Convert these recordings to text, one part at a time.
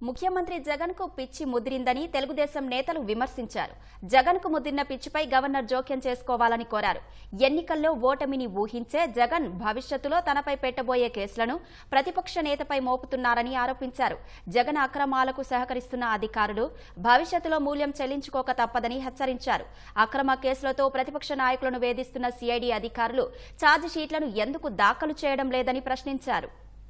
ముఖ్యమంత్రి జగన్ కు పిచ్చి ముదిరిందని తెలుగుదేశం నేతలు విమర్శించారు జగన్ కు ముదిరిన పిచ్చిపై గవర్నర్ జోక్యం చేసుకోవాలని కోరారు ఎన్నికల్లో ఓటమిని ఊహించే జగన్ భవిష్యత్తులో తనపై పెట్టబోయే కేసులను ప్రతిపక్ష నేతపై మోపుతున్నారని ఆరోపించారు జగన్ అక్రమాలకు సహకరిస్తున్న అధికారులు భవిష్యత్తులో మూల్యం చెల్లించుకోక తప్పదని హెచ్చరించారు అక్రమ కేసులతో ప్రతిపక్ష నాయకులను వేధిస్తున్న సిఐడి అధికారులు ఛార్జ్ షీట్లను ఎందుకు దాఖలు చేయడం లేదని ప్రశ్నించారు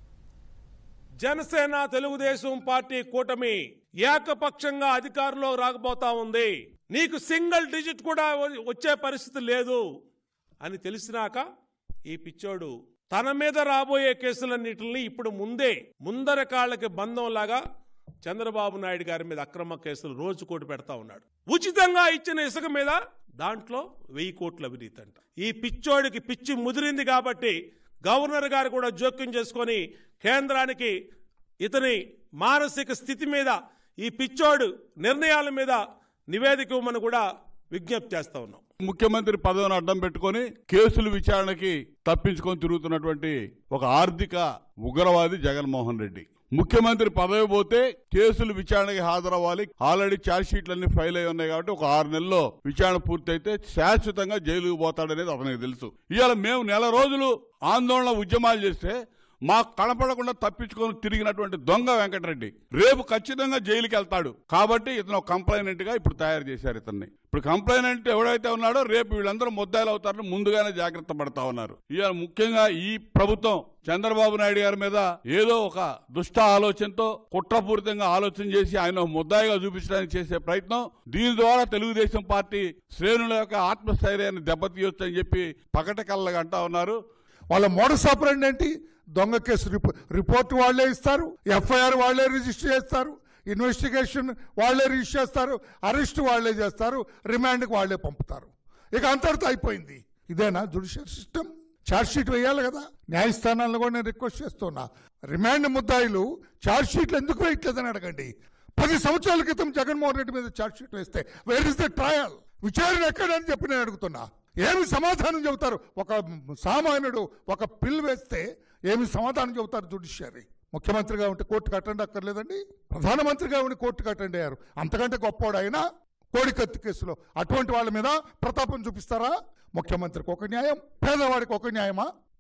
జనసేన తెలుగుదేశం పార్టీ కూటమి ఏకపక్షంగా అధికారంలో రాకపోతా ఉంది నీకు సింగిల్ డిజిట్ కూడా వ- వచ్చే పరిస్థితి లేదు అని తెలిసినాక ఈ పిచ్చోడు తన మీద రాబోయే కేసులన్నిటిని ఇప్పుడు ముందే ముందర కాళ్ళకి బంధం లాగా చంద్రబాబు నాయుడు గారి మీద అక్రమ కేసులు రోజు కోటి పెడతా ఉన్నాడు ఉచితంగా ఇచ్చిన ఇసుక మీద దాంట్లో వెయ్యి కోట్ల అవినీతి అంట ఈ పిచ్చోడికి పిచ్చి ముదిరింది కాబట్టి గవర్నర్ గారు కూడా జోక్యం చేసుకొని కేంద్రానికి ఇతని మానసిక స్థితి మీద ఈ పిచ్చోడు నిర్ణయాల మీద నివేదిక ఇవ్వమని కూడా విజ్ఞప్తి చేస్తా ఉన్నాం ముఖ్యమంత్రి పదవిని అడ్డం పెట్టుకొని కేసులు విచారణకి తప్పించుకొని తిరుగుతున్నటువంటి ఒక ఆర్థిక ఉగ్రవాది జగన్మోహన్ రెడ్డి ముఖ్యమంత్రి పదవి పోతే కేసులు విచారణకి హాజరవ్వాలి ఆల్రెడీ ఛార్జ్ షీట్లన్నీ ఫైల్ అయి ఉన్నాయి కాబట్టి ఒక ఆరు నెలల్లో విచారణ పూర్తయితే శాశ్వతంగా జైలుకు పోతాడనేది అతనికి తెలుసు ఇవాళ మేము నెల రోజులు ఆందోళన ఉద్యమాలు చేస్తే మాకు కనపడకుండా తప్పించుకొని తిరిగినటువంటి దొంగ వెంకటరెడ్డి రేపు ఖచ్చితంగా జైలుకి వెళ్తాడు కాబట్టి ఇతను ఒక కంప్లైనెంట్ గా ఇప్పుడు తయారు చేశారు ఇతన్ని ఇప్పుడు కంప్లైనెంట్ ఎవడైతే ఉన్నాడో రేపు వీళ్ళందరూ ముద్దాయిలు అవుతారని ముందుగానే జాగ్రత్త పడతా ఉన్నారు ఇవాళ ముఖ్యంగా ఈ ప్రభుత్వం చంద్రబాబు నాయుడు గారి మీద ఏదో ఒక దుష్ట ఆలోచనతో కుట్రపూరితంగా ఆలోచన చేసి ఆయన ఒక ముద్దాయిగా చూపించడానికి చేసే ప్రయత్నం దీని ద్వారా తెలుగుదేశం పార్టీ శ్రేణుల యొక్క ఆత్మస్థైర్యాన్ని దెబ్బతీయొచ్చని చెప్పి పకట కళ్ళగా అంటా ఉన్నారు వాళ్ళ మోడస్ ఆపరెంట్ ఏంటి దొంగ కేసు రిపో- రిపోర్ట్ వాళ్ళే ఇస్తారు ఎఫ్ఐఆర్ వాళ్ళే రిజిస్టర్ చేస్తారు ఇన్వెస్టిగేషన్ వాళ్ళే రిజిస్టర్ చేస్తారు అరెస్ట్ వాళ్ళే చేస్తారు రిమాండ్కి వాళ్ళే పంపుతారు ఇక అంతటితో అయిపోయింది ఇదేనా జుడిషియల్ సిస్టమ్ ఛార్జ్ షీట్ వేయాలి కదా న్యాయస్థానాలను కూడా నేను రిక్వెస్ట్ చేస్తున్నా రిమాండ్ ముద్దాయిలు ఛార్జ్ షీట్లు ఎందుకు వేయట్లేదని అడగండి పది సంవత్సరాల క్రితం జగన్మోహన్ రెడ్డి మీద ఛార్జ్ షీట్ వేస్తే వేర్ ఇస్ ద ట్రయల్ విచారణ ఎక్కడని చెప్పి నేను అడుగుతున్నా ఏమి సమాధానం చెబుతారు ఒక సామాన్యుడు ఒక పిల్ వేస్తే ఏమి సమాధానం చెబుతారు జుడిషియరీ ముఖ్యమంత్రిగా ఉంటే కోర్టుకు అటెండ్ అక్కర్లేదండి ప్రధానమంత్రిగా ఉండి కోర్టుకు అటెండ్ అయ్యారు అంతకంటే గొప్పవాడు అయినా కోడికత్తి కేసులో అటువంటి వాళ్ళ మీద ప్రతాపం చూపిస్తారా ముఖ్యమంత్రికి ఒక న్యాయం పేదవాడికి ఒక న్యాయమా